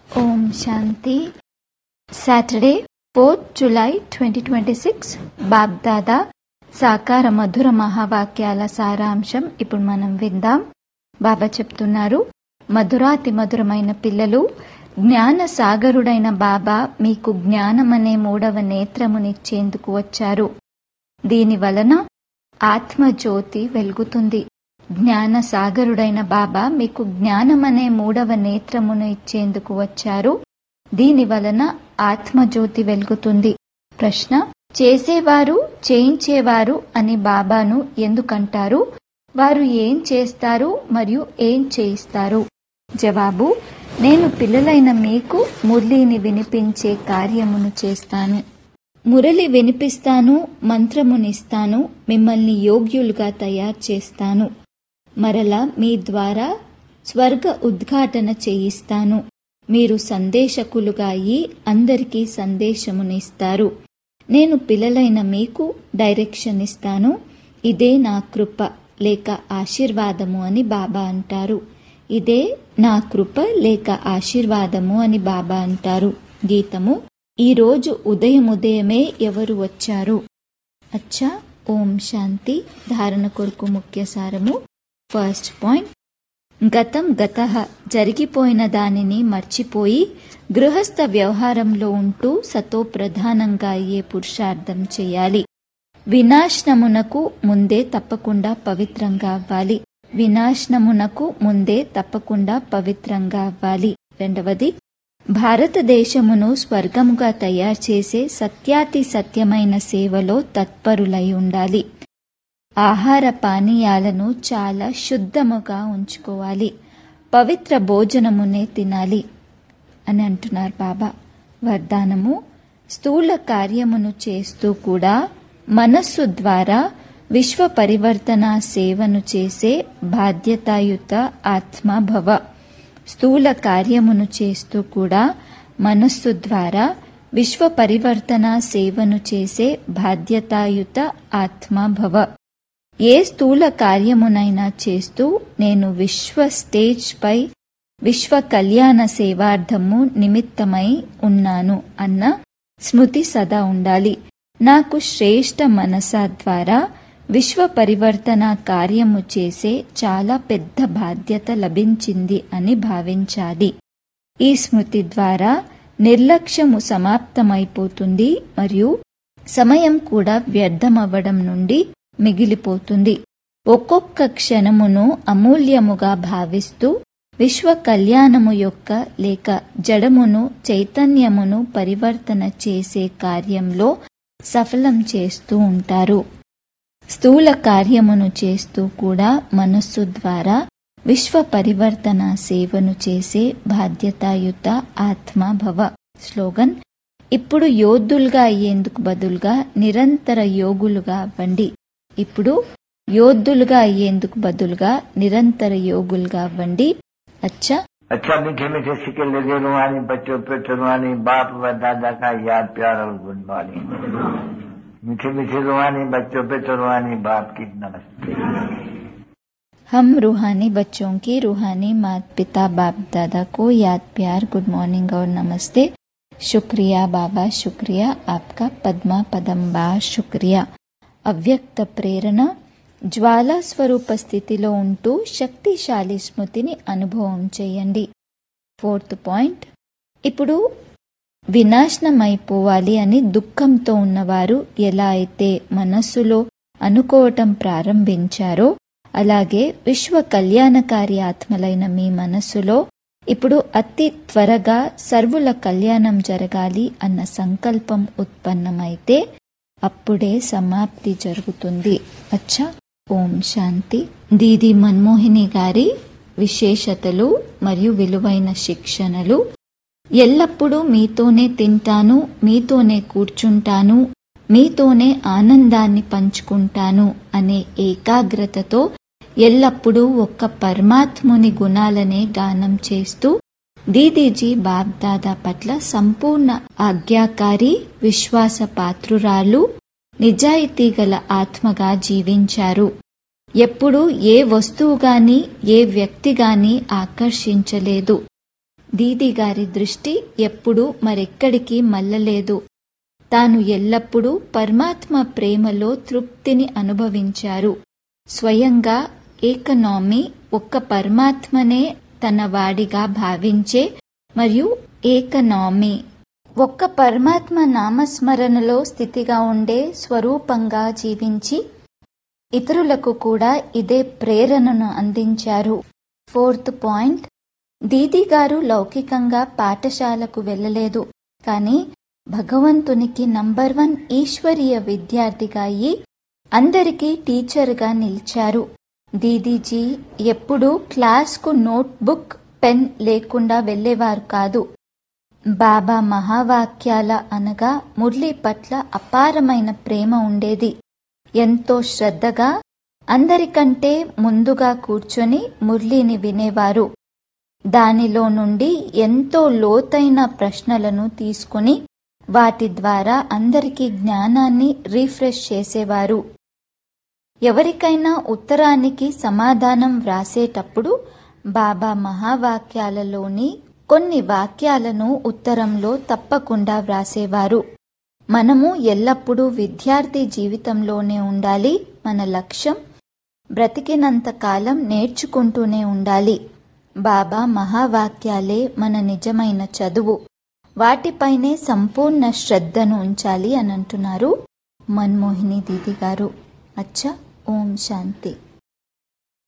ఓం శాంతి Saturday fourth July twenty twenty six బాగ్దాదా సాకార మధుర మహావాక్యాల సారాంశం ఇప్పుడు మనం విందాం బాబా చెప్తున్నారు మధురాతి మధురమైన పిల్లలు జ్ఞాన సాగరుడైన బాబా మీకు జ్ఞానమనే మూడవ నేత్రమునిచ్చేందుకు వచ్చారు దీని వలన ఆత్మజ్యోతి వెలుగుతుంది జ్ఞాన సాగరుడైన బాబా మీకు జ్ఞానమనే మూడవ నేత్రమును ఇచ్చేందుకు వచ్చారు దీని వలన ఆత్మజ్యోతి వెలుగుతుంది ప్రశ్న చేసేవారు చేయించేవారు అని బాబాను ఎందుకంటారు వారు ఏం చేస్తారు మరియు ఏం చేయిస్తారు జవాబు నేను పిల్లలైన మీకు మురళిని వినిపించే కార్యమును చేస్తాను మురళి వినిపిస్తాను మంత్రమునిస్తాను మిమ్మల్ని యోగ్యులుగా తయారు చేస్తాను మరలా మీ ద్వారా స్వర్గ ఉద్ఘాటన చేయిస్తాను మీరు సందేశకులుగా అయి అందరికీ సందేశమునిస్తారు నేను పిల్లలైన మీకు డైరెక్షన్ ఇస్తాను ఇదే నా కృప లేక ఆశీర్వాదము అని బాబా అంటారు ఇదే నా కృప లేక ఆశీర్వాదము అని బాబా అంటారు గీతము ఈరోజు ఉదయం ఉదయమే ఎవరు వచ్చారు అచ్చా ఓం శాంతి ధారణ కొరకు ముఖ్య సారము ఫస్ట్ పాయింట్ గతం గత జరిగిపోయిన దానిని మర్చిపోయి గృహస్థ వ్యవహారంలో ఉంటూ సతో ప్రధానంగా అయ్యే పురుషార్థం చేయాలి వినాశనమునకు ముందే తప్పకుండా పవిత్రంగా అవ్వాలి వినాశనమునకు ముందే తప్పకుండా పవిత్రంగా అవ్వాలి రెండవది భారతదేశమును స్వర్గముగా తయారు చేసే సత్యాతి సత్యమైన సేవలో తత్పరులై ఉండాలి ఆహార పానీయాలను చాలా శుద్ధముగా ఉంచుకోవాలి పవిత్ర భోజనమునే తినాలి అని అంటున్నారు బాబా వరదానము స్థూల కార్యమును చేస్తూ కూడా మనస్సు ద్వారా విశ్వ పరివర్తన సేవను చేసే బాధ్యతాయుత ఆత్మభవ స్థూల కార్యమును చేస్తూ కూడా మనస్సు ద్వారా విశ్వ పరివర్తన సేవను చేసే బాధ్యతాయుత ఆత్మభవ ఏ స్థూల కార్యమునైనా చేస్తూ నేను విశ్వ స్టేజ్ పై విశ్వ కళ్యాణ సేవార్థము నిమిత్తమై ఉన్నాను అన్న స్మృతి సదా ఉండాలి నాకు శ్రేష్ట మనస ద్వారా విశ్వ పరివర్తన కార్యము చేసే చాలా పెద్ద బాధ్యత లభించింది అని భావించాలి ఈ స్మృతి ద్వారా నిర్లక్ష్యము సమాప్తమైపోతుంది మరియు సమయం కూడా వ్యర్థమవ్వడం నుండి మిగిలిపోతుంది ఒక్కొక్క క్షణమును అమూల్యముగా భావిస్తూ విశ్వ కళ్యాణము యొక్క లేక జడమును చైతన్యమును పరివర్తన చేసే కార్యంలో సఫలం చేస్తూ ఉంటారు స్థూల కార్యమును చేస్తూ కూడా మనస్సు ద్వారా విశ్వ పరివర్తన సేవను చేసే బాధ్యతాయుత ఆత్మభవ స్లోగన్ ఇప్పుడు యోధులుగా అయ్యేందుకు బదులుగా నిరంతర యోగులుగా అవ్వండి ఇప్పుడు యోధులుగా అయ్యేందుకు బదులుగా నిరంతర యోగులుగా అవ్వండి అచ్చా अच्छा मीठे मीठे सिक्के लगे रुहानी बच्चों पे रुहानी बाप व दादा का याद प्यार और गुड मॉर्निंग मीठे मीठे रुहानी बच्चों पे रुहानी बाप की नमस्ते हम रूहानी बच्चों की रूहानी माता पिता बाप दादा को याद प्यार गुड मॉर्निंग और नमस्ते शुक्रिया बाबा शुक्रिया आपका पद्मा पदंबा शुक्रिया అవ్యక్త ప్రేరణ జ్వాలా స్వరూప స్థితిలో ఉంటూ శక్తిశాలి స్మృతిని అనుభవం చేయండి ఫోర్త్ పాయింట్ ఇప్పుడు వినాశనం అయిపోవాలి అని దుఃఖంతో ఉన్నవారు ఎలా అయితే మనస్సులో అనుకోవటం ప్రారంభించారో అలాగే విశ్వ కళ్యాణకారి ఆత్మలైన మీ మనస్సులో ఇప్పుడు అతి త్వరగా సర్వుల కళ్యాణం జరగాలి అన్న సంకల్పం ఉత్పన్నమైతే అప్పుడే సమాప్తి జరుగుతుంది అచ్చా ఓం శాంతి దీది మన్మోహిని గారి విశేషతలు మరియు విలువైన శిక్షణలు ఎల్లప్పుడూ మీతోనే తింటాను మీతోనే కూర్చుంటాను మీతోనే ఆనందాన్ని పంచుకుంటాను అనే ఏకాగ్రతతో ఎల్లప్పుడూ ఒక్క పరమాత్ముని గుణాలనే గానం చేస్తూ దీదీజీ బాబ్దాదా పట్ల సంపూర్ణ ఆజ్ఞాకారి విశ్వాస పాత్రురాలు నిజాయితీ గల ఆత్మగా జీవించారు ఎప్పుడూ ఏ వస్తువు గాని ఏ వ్యక్తి గాని ఆకర్షించలేదు దీది గారి దృష్టి ఎప్పుడూ మరెక్కడికి మల్లలేదు తాను ఎల్లప్పుడూ పరమాత్మ ప్రేమలో తృప్తిని అనుభవించారు స్వయంగా ఏకనామీ ఒక్క పరమాత్మనే తన వాడిగా భావించే మరియు ఏకనామీ ఒక్క పరమాత్మ నామస్మరణలో స్థితిగా ఉండే స్వరూపంగా జీవించి ఇతరులకు కూడా ఇదే ప్రేరణను అందించారు ఫోర్త్ పాయింట్ దీది గారు లౌకికంగా పాఠశాలకు వెళ్ళలేదు కానీ భగవంతునికి నంబర్ వన్ ఈశ్వరీయ విద్యార్థిగా అయి అందరికీ టీచర్గా నిలిచారు దీదీజీ ఎప్పుడూ క్లాస్కు నోట్బుక్ పెన్ లేకుండా వెళ్లేవారు కాదు బాబా మహావాక్యాల అనగా మురళి పట్ల అపారమైన ప్రేమ ఉండేది ఎంతో శ్రద్ధగా అందరికంటే ముందుగా కూర్చొని మురళిని వినేవారు దానిలో నుండి ఎంతో లోతైన ప్రశ్నలను తీసుకుని వాటి ద్వారా అందరికీ జ్ఞానాన్ని రీఫ్రెష్ చేసేవారు ఎవరికైనా ఉత్తరానికి సమాధానం వ్రాసేటప్పుడు బాబా మహావాక్యాలలోని కొన్ని వాక్యాలను ఉత్తరంలో తప్పకుండా వ్రాసేవారు మనము ఎల్లప్పుడూ విద్యార్థి జీవితంలోనే ఉండాలి మన లక్ష్యం బ్రతికినంత కాలం నేర్చుకుంటూనే ఉండాలి బాబా మహావాక్యాలే మన నిజమైన చదువు వాటిపైనే సంపూర్ణ శ్రద్ధను ఉంచాలి అని అంటున్నారు మన్మోహిని దీది గారు అచ్చా ఓం శాంతి